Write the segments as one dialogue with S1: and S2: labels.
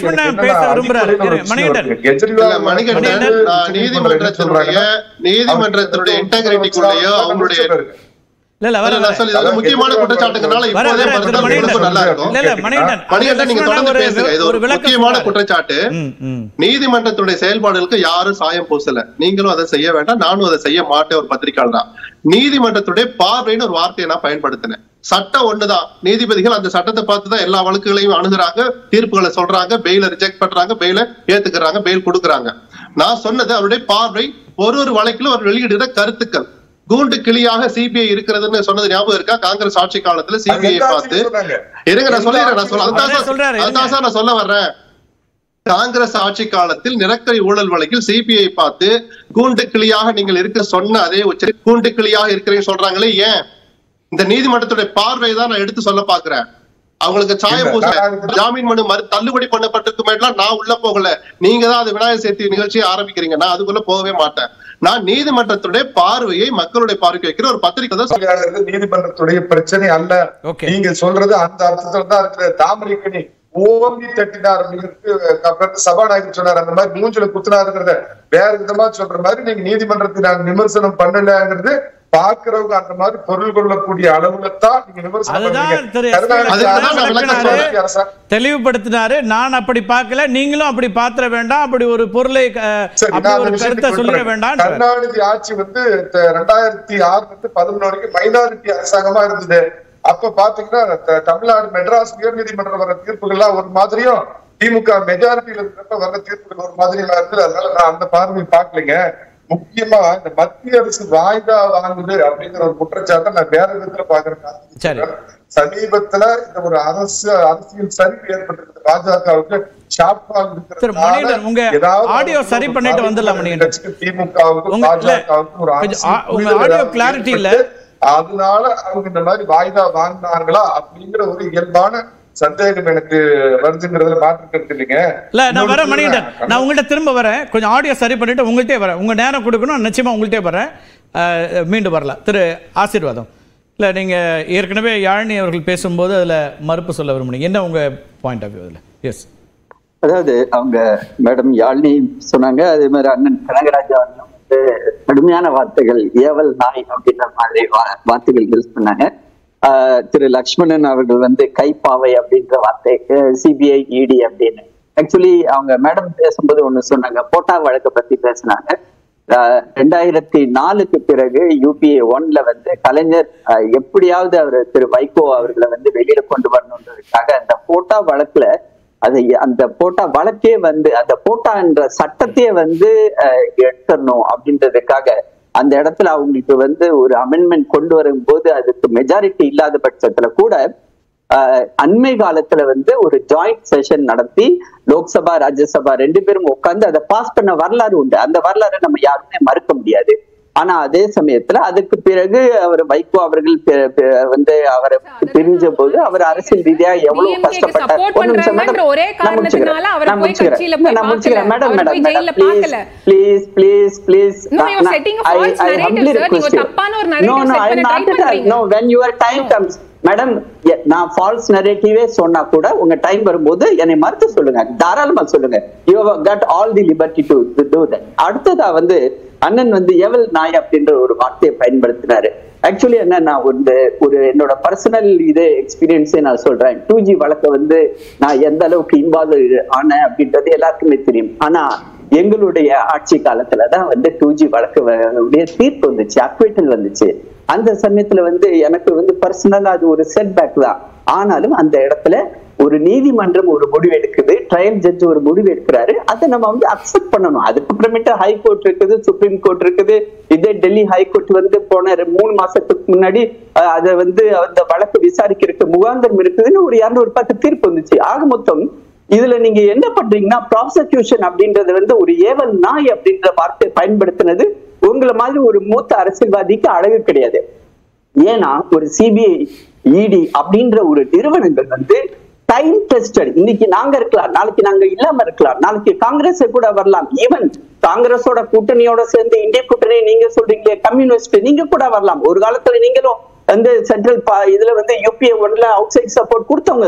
S1: லட்சுமணன்
S2: எனக்கு
S1: பேச
S2: என்னன்னா,
S1: விரும்புறாரு.
S2: அடிப்படையில ஒரு
S1: இரு,
S2: விஷயம்
S1: மணிகண்டன்.
S2: இருக்கு. கெஜ்ரிவால்
S3: இல்ல, மணிகண்டன்,
S2: வந்து
S3: நான்
S2: என்ன
S3: நீதிமன்றத்தினுடைய
S2: சொல்றாங்கன்னா,
S3: நீதிமன்றத்தினுடைய இன்டெகிரிட்டிக்குள்ளேயோ அவங்களுடைய
S1: இல்ல இல்ல வர
S3: இல்ல, நான்
S1: வர.
S3: சொல்லி இது முக்கியமான குற்றச்சாட்டுங்கனால
S1: வர,
S3: இப்போதே
S1: வர,
S3: மறுத்தா
S1: திரு மணிகண்டன்.
S3: உங்களுக்கு நல்லா இருக்கும்
S1: இல்ல இல்ல மணிகண்டன்
S3: மணிகண்டன் நீங்க
S1: லட்சுமணன்
S3: தொடர்ந்து
S1: ஒரு-
S3: பேசுங்க இது ஒரு
S1: விளக்கம்
S3: முக்கியமான
S1: சொல்றாரு.
S3: குற்றச்சாட்டு
S1: ம், ம்.
S3: நீதிமன்றத்துடைய செயல்பாடுகளுக்கு யாரும் சாயம் பூசல நீங்களும் அதை செய்ய வேண்டாம் நானும் அதை செய்ய மாட்டேன் ஒரு பத்திரிகையாளர் தான் நீதிமன்றத்துடைய பார்வைன்னு ஒரு வார்த்தையை நான் பயன்படுத்தினேன் சட்டம் ஒண்ணுதான் நீதிபதிகள் அந்த சட்டத்தை பார்த்து தான் எல்லா வழக்குகளையும் அணுகுறாங்க தீர்ப்புகளை சொல்றாங்க பெயில ரிஜெக்ட் பண்றாங்க பெயில ஏத்துக்கிறாங்க பெயில் கொடுக்குறாங்க நான் சொன்னது அவருடைய பார்வை ஒரு ஒரு வழக்கிலும் அவர் வெளியிடுகிற கருத்துக்கள் கூண்டு கிளியாக சிபிஐ இருக்கிறதுன்னு சொன்னது ஞாபகம் இருக்கா காங்கிரஸ் ஆட்சி காலத்துல சிபிஐ பார்த்து இருங்க நான் சொல்லிடுறேன் நான் சொல்ல அதுதான்
S1: அவரே
S3: சார்
S1: சொல்றாரு,
S3: அதுதான் சார் நான் சொல்ல வர்றேன் காங்கிரஸ் ஆட்சி காலத்தில் நிலக்கரி ஊழல் வழக்கில் சிபிஐ பார்த்து கூண்டு கிளியாக நீங்கள் இருக்க சொன்ன அதே உச்ச கூண்டு கிளியாக இருக்கிறீங்க சொல்றாங்களே ஏன் இந்த நீதிமன்றத்துடைய பார்வை தான் நான் எடுத்து சொல்ல பாக்குறேன் அவங்களுக்கு சாயம்
S2: இல்ல,
S3: பூச
S2: நான்
S3: ஜாமீன் மனு மறு தள்ளுபடி பண்ணப்பட்டிருக்கு மேலாம் நான் உள்ள போகல நீங்க தான் அது விநாயகர் சேர்த்தி நிகழ்ச்சியை ஆரம்பிக்கிறீங்க நான் அதுக்குள்ள போகவே மாட்டேன் நான் நீதிமன்றத்துடைய பார்வையை மக்களுடைய பார்வைக்கு வைக்கிற ஒரு பத்திரிகை தான் சொல்றேன்.
S2: சொல்றது நீதிமன்றத்துடைய பிரச்சனை அல்ல
S1: Okay.
S2: நீங்க சொல்றது அந்த அர்த்தத்துல தான் இருக்கிற தாமரைக்கணி ஓங்கி தட்டினார் அப்படிங்கிறது அப்புறம் சபாநாயகர் சொன்னார் அந்த மாதிரி மூஞ்சில குத்துனாருங்கிறத வேற விதமா சொல்ற மாதிரி நீங்க நீதிமன்றத்தை நாங்க விமர்சனம் பண்ணலங்கிறது பாக்குறவங்க அந்த மாதிரி பொருள் கொள்ளக்கூடிய அளவுல தான் நீங்க விமர்சனம்
S1: அதுதான்
S2: பண்றீங்க.
S1: திரு
S2: கருணாநிதி
S3: அதுதான்
S2: அரசு
S3: நான் விளக்கம்
S2: கருணாநிதி
S3: சொல்றேன்.
S2: அரசு
S1: தெளிவுபடுத்தினாரு நான் அப்படி பார்க்கல நீங்களும் அப்படி பாத்திர வேண்டாம் அப்படி ஒரு பொருளை அஹ்,
S2: சரி,
S1: அப்படி
S2: நான்
S1: ஒரு
S2: அந்த
S1: கருத்தை
S2: விஷயத்துக்கு
S1: சொல்லிட
S2: வரேன்.
S1: வேண்டாம்
S2: கருணாநிதி ஆட்சி வந்து த- ரெண்டாயிரத்தி ஆறுல இருந்து பதினொன்று வரைக்கும் மைனாரிட்டி அரசாங்கமா இருந்தது அப்ப பாத்தீங்கன்னா த- தமிழ்நாடு மெட்ராஸ் உயர்நீதிமன்றம் வர தீர்ப்புகள்லாம் ஒரு மாதிரியும் திமுக மெஜாரிட்டியில இருக்கிறப்ப வர தீர்ப்புகள் ஒரு மாதிரியும் இருந்தது அதனால நான் அந்த பார்வை பார்க்கலைங்க முக்கியமா இந்த மத்திய அரசு வாய்தா வாங்குது அப்படிங்கிற ஒரு குற்றச்சாட்டை நான் வேற விதத்துல
S1: சரி.
S2: பாக்குறேன் சமீபத்துல இந்த ஒரு அரசு அரசியல் சரிவு ஏற்பட்டிருக்கு பாஜகவுக்கு ஷாப்பால்
S1: திரு மணிகண்டன், உங்க audio சரி பண்ணிட்டு வந்துடலாம் மணிகண்டன்.
S2: திமுகவுக்கு
S1: உங்க- இல்ல,
S2: பாஜகவுக்கு ஒரு
S1: கொஞ்சம்
S2: அரசியல்
S1: ஆ- உங்க
S2: புரிதல்
S1: audio
S2: ஏதாவது
S1: clarity இல்ல.
S2: ஏற்பட்டு, அதனால அவங்க இந்த மாதிரி வாய்தா வாங்கினாங்களா அப்படிங்கிற ஒரு இயல்பான சந்தேகம் எனக்கு வருதுங்கிறதுல மாற்றுக்கிறது இல்லைங்க
S1: இல்ல நான் வரேன்
S2: இன்னொரு
S1: மணிகண்டன் நான் உங்கள்கிட்ட திரும்ப வரேன் கொஞ்சம் ஆடியோ சரி பண்ணிட்டு உங்கள்கிட்டே வரேன் உங்க நேரம் கொடுக்கணும் நிச்சயமா உங்கள்கிட்டே வரேன் அஹ், மீண்டும் வரலாம் திரு ஆசீர்வாதம் இல்ல நீங்க ஏற்கனவே யாழினி அவர்கள் பேசும்போது அதுல மறுப்பு சொல்ல விரும்புனீங்க என்ன உங்க பாயிண்ட் ஆஃப் வியூ அதுல எஸ்
S4: அதாவது அவங்க மேடம் யாழினி சொன்னாங்க அதே மாதிரி அண்ணன் கனகராஜா அண்ணன் வந்து கடுமையான வார்த்தைகள் ஏவல் நாய் அப்படின்ற மாதிரி வா- வார்த்தைகள் யூஸ் பண்ணாங்க ஆஹ் திரு லக்ஷ்மணன் அவர்கள் வந்து கைப்பாவை அப்படின்ற வார்த்தை சிபிஐ இடி அப்படின்னு ஆக்சுவலி அவங்க மேடம் பேசும்போது ஒண்ணு சொன்னாங்க போட்டா வழக்கை பத்தி பேசினாங்க ஆஹ் ரெண்டாயிரத்தி நாலுக்கு பிறகு யூபிஏ ஒன்ல வந்து கலைஞர் ஆஹ் எப்படியாவது அவர் திரு வைகோ அவர்களை வந்து வெளியில கொண்டு வரணுன்றதுக்காக அந்த போட்டா வழக்குல அது அந்த போட்டா வழக்கே வந்து அந்த போட்டா என்ற சட்டத்தையே வந்து அஹ், எடுத்துடணும் அப்படின்றதுக்காக அந்த இடத்துல அவங்களுக்கு வந்து ஒரு அமெண்ட்மெண்ட் கொண்டு வரும்போது அதுக்கு மெஜாரிட்டி இல்லாத பட்சத்துல கூட அஹ், அண்மை காலத்துல வந்து ஒரு ஜாயிண்ட் செஷன் நடத்தி லோக்சபா ராஜ்யசபா ரெண்டு பேரும் உட்கார்ந்து அதை பாஸ் பண்ண வரலாறு உண்டு அந்த வரலாறை நம்ம யாருமே மறுக்க முடியாது ஆனா அதே சமயத்துல அதுக்கு பிறகு அவர் வைகோ அவர்கள் பி- பி- வந்து அவரை பிரிஞ்ச போது அவர் அரசியல் ரீதியா எவ்வளவு
S5: DMK க்கு
S4: கஷ்டப்பட்டார்
S5: support
S4: ஒரு நிமிஷம் மேடம்
S5: பண்றாங்கன்ற ஒரே
S4: நான் முடிச்சுக்கிறேன்.
S5: காரணத்தினால அவரை
S4: நான்
S5: போய்
S4: முடிச்சுக்கிறேன்.
S5: கட்சியில
S4: இல்ல,
S5: போய்
S4: நான் முடிச்சுக்கிறேன்.
S5: பார்க்கல.
S4: மேடம்
S5: அவர்
S4: மேடம்
S5: போய்
S4: மேடம்
S5: ஜெயில்ல
S4: ப்ளீஸ்
S5: பார்க்கல.
S4: Please please please
S5: No, you are setting a false narrative, sir. நீங்க ஒரு தப்பான ஒரு narrative
S4: நோ நோ
S5: set
S4: ஐ
S5: பண்ண
S4: நாட்
S5: try பண்றீங்க.
S4: No when your time
S5: No.
S4: comes மேடம் நான் ஃபால்ஸ் நரேட்டிவே சொன்னா கூட உங்க டைம் வரும்போது என்னை மறுத்து சொல்லுங்க தாராளமா சொல்லுங்க you got all the liberty to do that அடுத்ததா வந்து அண்ணன் வந்து எவல் நாய் அப்படின்ற ஒரு வார்த்தையை பயன்படுத்தினாரு ஆக்சுவலி என்ன நான் ஒரு ஒரு என்னோட பர்சனல் இது எக்ஸ்பீரியன்ஸே நான் சொல்றேன் டூ ஜி வழக்க வந்து நான் எந்த அளவுக்கு இன்வால்வ் ஆனேன் அப்படின்றது எல்லாருக்குமே தெரியும் ஆனா எங்களுடைய ஆட்சி காலத்துல தான் வந்து டூ ஜி வழக்கு வ- உடைய தீர்ப்பு வந்துச்சு அக்விட்டல் வந்துச்சு அந்த சமயத்துல வந்து எனக்கு வந்து பர்சனலா அது ஒரு செட் பேக் தான் ஆனாலும் அந்த இடத்துல ஒரு நீதிமன்றம் ஒரு முடிவு எடுக்குது ட்ரையல் ஜட்ஜ் ஒரு முடிவு எடுக்கிறாரு அதை நம்ம வந்து அக்செப்ட் பண்ணணும் அதுக்கப்புறமேட்டு ஹை கோர்ட் இருக்குது சுப்ரீம் கோர்ட் இருக்குது இதே டெல்லி ஹை கோர்ட் வந்து போன ரெ- மூணு மாசத்துக்கு முன்னாடி அஹ், அதை வந்து அந்த வழக்கு விசாரிக்கிறதுக்கு முகாந்திரம் இருக்குதுன்னு ஒரு இரநூறு பத்து தீர்ப்பு வந்துச்சு ஆக மொத்தம் இதுல நீங்க என்ன பண்றீங்கன்னா ப்ராசிக்யூஷன் அப்படின்றது வந்து ஒரு ஏவல் நாய் அப்படின்ற வார்த்தை பயன்படுத்தினது உங்களை மாதிரி ஒரு மூத்த அரசியல்வாதிக்கு அழகு கிடையாது ஏன்னா ஒரு சிபிஐ இடி அப்படின்ற ஒரு நிறுவனங்கள் வந்து டைம் டெஸ்டட் இன்னைக்கு நாங்க இருக்கலாம் நாளைக்கு நாங்க இல்லாம இருக்கலாம் நாளைக்கு காங்கிரஸ் கூட வரலாம் ஈவன் காங்கிரஸோட கூட்டணியோட சேர்ந்து இந்திய கூட்டணி நீங்க சொல்றீங்களே கம்யூனிஸ்ட் நீங்க கூட வரலாம் ஒரு காலத்துல நீங்களும் வந்து சென்ட்ரல் இதுல வந்து யூபிஏ ஒன்ல அவுட் சைட் சப்போர்ட் கொடுத்தவங்க தான்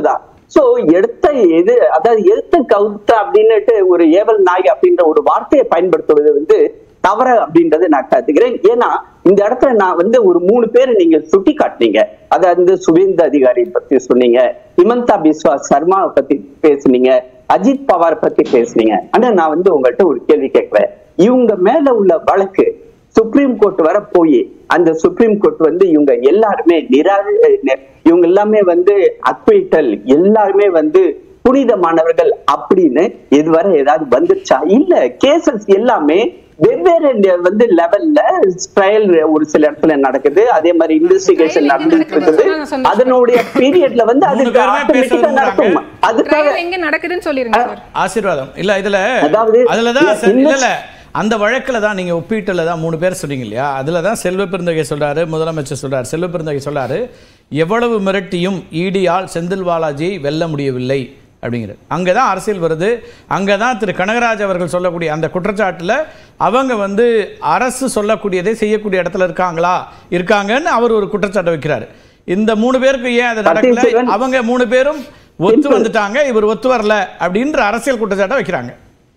S4: சோ எடுத்த எது அதாவது எடுத்த கவுத்த அப்படின்னுட்டு ஒரு ஏவல் நாய் அப்படின்ற ஒரு வார்த்தையை பயன்படுத்துவது வந்து தவறு அப்படின்றத நான் கருதுகிறேன் ஏன்னா இந்த இடத்துல நான் வந்து ஒரு மூணு பேரை நீங்க சுட்டி காட்டினீங்க அதாவது சுவேந்த அதிகாரி பத்தி சொன்னீங்க ஹிமந்தா பிஸ்வா சர்மாவை பத்தி பேசுனீங்க அஜித் பவார் பத்தி பேசுனீங்க ஆனா நான் வந்து உங்கள்கிட்ட ஒரு கேள்வி கேட்கிறேன் இவங்க மேல உள்ள வழக்கு சுப்ரீம் கோர்ட் வர போய் அந்த சுப்ரீம் கோர்ட் வந்து இவங்க எல்லாருமே நிரா இவங்க எல்லாமே வந்து அக்வைட்டல் எல்லாருமே வந்து புனிதமானவர்கள் அப்படின்னு இதுவரை ஏதாவது வந்துருச்சா இல்ல கேசஸ் எல்லாமே வெவ்வேறு நெ- வந்து லெவல்ல ட்ரையல் ஒரு சில இடத்துல நடக்குது அதே மாதிரி இன்வெஸ்டிகேஷன்
S5: Trial எங்க
S4: நடந்துட்டு இருக்குது
S5: நடக்குது? நான் சொன்னேன்.
S4: அதனுடைய பீரியட்ல வந்து
S1: மூணு
S4: அதுக்கு
S1: பேருமே பேச
S4: ஆட்டோமேட்டிக்கா நடக்கும்
S1: விரும்புறாங்க.
S4: அதுக்காக
S5: ட்ரையல் எங்க நடக்குதுன்னு சொல்லிருங்க சார்
S1: ஆசீர்வாதம் இல்ல இதுல
S4: அதாவது
S1: அதுல தான்
S4: இல்ல,
S1: சார், இல்ல
S4: இன்னும்
S1: இல்ல அந்த வழக்குல தான் நீங்க ஒப்பீட்டுல தான் மூணு பேர் சொன்னீங்க இல்லையா அதுல தான் செல்வ பெருந்தகை சொல்றாரு முதலமைச்சர் சொல்றாரு செல்வ பெருந்தகை சொல்றாரு எவ்வளவு மிரட்டியும் ஈடியால் செந்தில் பாலாஜியை வெல்ல முடியவில்லை அப்படிங்கிறது அங்கே தான் அரசியல் வருது அங்கே தான் திரு கனகராஜ் அவர்கள் சொல்லக்கூடிய அந்த குற்றச்சாட்டில் அவங்க வந்து அரசு சொல்லக்கூடியதை செய்யக்கூடிய இடத்துல இருக்காங்களா இருக்காங்கன்னு அவர் ஒரு குற்றச்சாட்டை வைக்கிறாரு இந்த மூணு பேருக்கு ஏன் அது நடக்கல
S4: சதீஷ்வரன்.
S1: அவங்க மூணு பேரும் ஒத்து
S4: Simple.
S1: வந்துட்டாங்க இவர் ஒத்து வரல அப்படின்ற அரசியல் குற்றச்சாட்டை வைக்கிறாங்க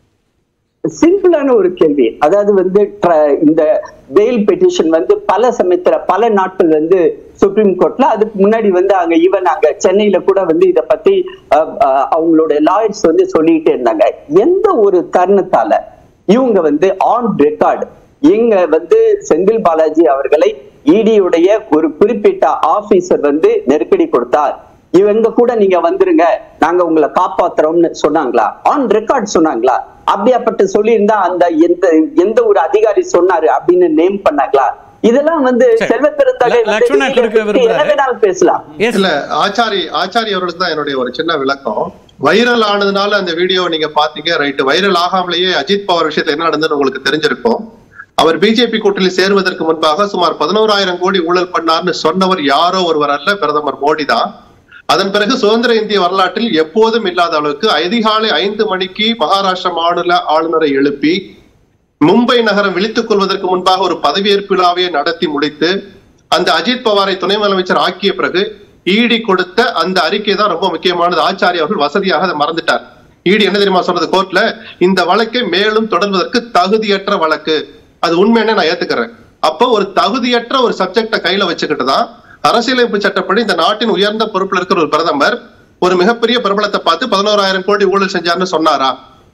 S4: சிம்பிளான ஒரு கேள்வி அதாவது வந்து ட்ர- இந்த பெயில் பெட்டிஷன் வந்து பல சமயத்துல பல நாட்கள் வந்து சுப்ரீம் கோர்ட்ல அதுக்கு முன்னாடி வந்து அங்க ஈவன் அங்க சென்னையில கூட வந்து இத பத்தி அஹ், அஹ், அவங்களோட லாயர்ஸ் வந்து சொல்லிட்டே இருந்தாங்க எந்த ஒரு தருணத்தால இவங்க வந்து ஆன் ரெக்கார்டு இங்க வந்து செந்தில் பாலாஜி அவர்களை இடியுடைய ஒரு குறிப்பிட்ட ஆபீசர் வந்து நெருக்கடி கொடுத்தார் இவங்க கூட நீங்க வந்துருங்க நாங்க உங்களை காப்பாத்துறோம்னு சொன்னாங்களா ஆன் ரெக்கார்ட் சொன்னாங்களா அப்படியாப்பட்ட சொல்லியிருந்தா அந்த எந்த எந்த ஒரு அதிகாரி சொன்னாரு அப்படின்னு நேம் பண்ணாங்களா இதெல்லாம் வந்து
S1: சரி.
S4: செல்வ பெருந்தகை
S1: ல- லக்ஷ்மணா
S4: வந்து
S1: கொடுக்க
S4: என்ன
S1: விரும்புறாரு.
S4: வேணாலும் பேசலாம்
S1: எஸ்
S3: இல்ல ஆச்சாரி ஆச்சாரி அவர்களுக்கு தான் என்னுடைய ஒரு சின்ன விளக்கம் வைரல் ஆனதுனால அந்த வீடியோ நீங்க பாத்தீங்க ரைட் வைரல் ஆகாமலேயே அஜித் பவார் விஷயத்துல என்ன நடந்ததுன்னு உங்களுக்கு தெரிஞ்சிருக்கும் அவர் பிஜேபி கூட்டணியில் சேருவதற்கு முன்பாக சுமார் பதினோராயிரம் கோடி ஊழல் பண்ணார்னு சொன்னவர் யாரோ ஒருவர் அல்ல பிரதமர் மோடி தான் அதன் பிறகு சுதந்திர இந்திய வரலாற்றில் எப்போதும் இல்லாத அளவுக்கு அதிகாலை ஐந்து மணிக்கு மகாராஷ்டிர மாநில ஆளுநரை எழுப்பி மும்பை நகரம் விழித்துக் கொள்வதற்கு முன்பாக ஒரு பதவியேற்பு விழாவையே நடத்தி முடித்து அந்த அஜித் பவாரை துணை முதலமைச்சர் ஆக்கிய பிறகு ஈடி கொடுத்த அந்த அறிக்கை தான் ரொம்ப முக்கியமானது ஆச்சாரி அவர்கள் வசதியாக அதை மறந்துட்டார் ஈடி என்ன தெரியுமா சொன்னது கோர்ட்ல இந்த வழக்கை மேலும் தொடர்வதற்கு தகுதியற்ற வழக்கு அது உண்மைன்னு நான் ஏத்துக்கிறேன் அப்போ ஒரு தகுதியற்ற ஒரு சப்ஜெக்ட கையில வச்சுக்கிட்டு தான் அரசியலமைப்பு சட்டப்படி இந்த நாட்டின் உயர்ந்த பொறுப்புல இருக்கிற ஒரு பிரதமர் ஒரு மிகப்பெரிய பிரபலத்தை பார்த்து பதினோராயிரம் கோடி ஊழல் செஞ்சாருன்னு சொன்னாரா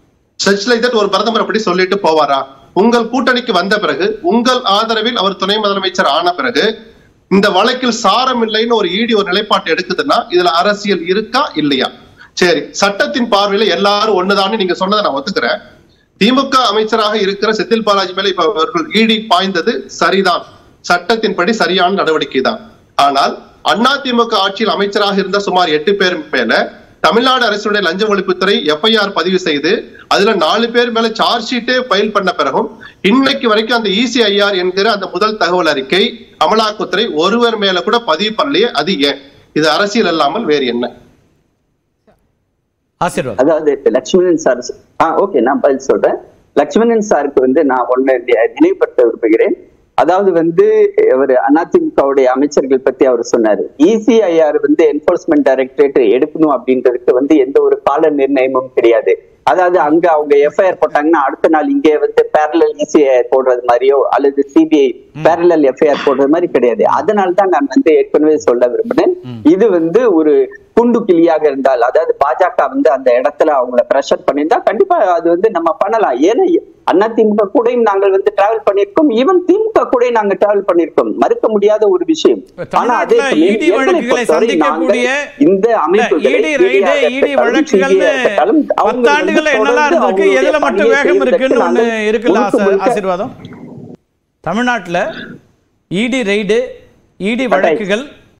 S3: சச் லைக் தட் ஒரு பிரதமர் அப்படி சொல்லிட்டு போவாரா உங்கள் கூட்டணிக்கு வந்த பிறகு உங்கள் ஆதரவில் அவர் துணை முதலமைச்சர் ஆன பிறகு இந்த வழக்கில் சாரம் இல்லைன்னு ஒரு ஈடி ஒரு நிலைப்பாட்டு எடுக்குதுன்னா இதுல அரசியல் இருக்கா இல்லையா சரி சட்டத்தின் பார்வையில எல்லாரும் ஒண்ணுதான்னு நீங்க சொன்னதை நான் ஒத்துக்கிறேன் திமுக அமைச்சராக இருக்கிற செந்தில் பாலாஜி மேல இப்ப அவர்கள் ஈடி பாய்ந்தது சரிதான் சட்டத்தின்படி சரியான நடவடிக்கை தான் ஆனால் அண்ணா திமுக ஆட்சியில் அமைச்சராக இருந்த சுமார் எட்டு பேர் மேல தமிழ்நாடு அரசுடைய லஞ்ச ஒழிப்புத்துறை எஃப்ஐஆர் பதிவு செய்து அதுல நாலு பேர் மேல சார்ஜ் ஷீட்டே ஃபைல் பண்ண பிறகும் இன்னைக்கு வரைக்கும் அந்த இசிஐஆர் என்கிற அந்த முதல் தகவல் அறிக்கை அமலாக்கத்துறை ஒருவர் மேல கூட பதிவு பண்ணலையே அது ஏன் இது அரசியல் அல்லாமல் வேறு என்ன
S1: ஆசீர்வாதம்
S4: அதாவது லட்சுமணன் சார் ஆ ஓகே நான் பதில் சொல்றேன் லட்சுமணன் சாருக்கு வந்து நான் ஒண்ணு நி- நினைவுபடுத்த விரும்புகிறேன் அதாவது வந்து அவர் அதிமுகவுடைய அமைச்சர்கள் பத்தி அவர் சொன்னாரு இசிஐஆர் வந்து என்போர்ஸ்மெண்ட் டைரக்டரேட் எடுக்கணும் அப்படின்றதுக்கு வந்து எந்த ஒரு கால நிர்ணயமும் கிடையாது அதாவது அங்க அவங்க எஃப்ஐஆர் போட்டாங்கன்னா அடுத்த நாள் இங்கே வந்து பேரலல் இசிஐஆர் போடுறது மாதிரியோ அல்லது சிபிஐ பேரலல் எஃப்ஐஆர் போடுறது மாதிரி கிடையாது அதனால தான் நான் வந்து ஏற்கனவே சொல்ல விரும்பினேன் இது வந்து ஒரு குண்டு கிளியாக இருந்தால் அதாவது பாஜக வந்து அந்த இடத்துல அவங்கள பிரஷர் பண்ணியிருந்தா கண்டிப்பா அது வந்து நம்ம பண்ணலாம் ஏன்னா அண்ணா திமுக கூடயும் நாங்கள் வந்து டிராவல் பண்ணியிருக்கோம் ஈவன் திமுக கூட நாங்க டிராவல் பண்ணியிருக்கோம் மறுக்க முடியாத ஒரு விஷயம் ஆனா அதே
S1: தமிழ்நாட்டுல
S4: சமயம்
S1: இடி
S4: எங்களை
S1: வழக்குகளை
S4: பொறுத்தவரை
S1: சந்திக்கக்கூடிய
S4: நாங்கள் இந்த அமைப்புகளை
S1: இடி ரைடு
S4: ED
S1: இடி
S4: இருக்கட்டும்,
S1: வழக்குகள்னு
S4: CBI இருக்கட்டும், அவங்க வந்து
S1: பத்தாண்டுகள்ல என்னெல்லாம்
S4: தொடர்ந்து
S1: இருந்திருக்கு எதுல
S4: அவங்களுடைய
S1: மட்டும்
S4: பணியை
S1: வேகம் இருக்குன்னு
S4: செய்வதற்கு
S1: ஒண்ணு
S4: நாங்கள்
S1: இருக்குல்ல
S4: முழுக்க
S1: ஆச-
S4: முழுக்க
S1: ஆசீர்வாதம் தமிழ்நாட்டுல இடி ரைடு இடி
S4: Right.
S1: வழக்குகள்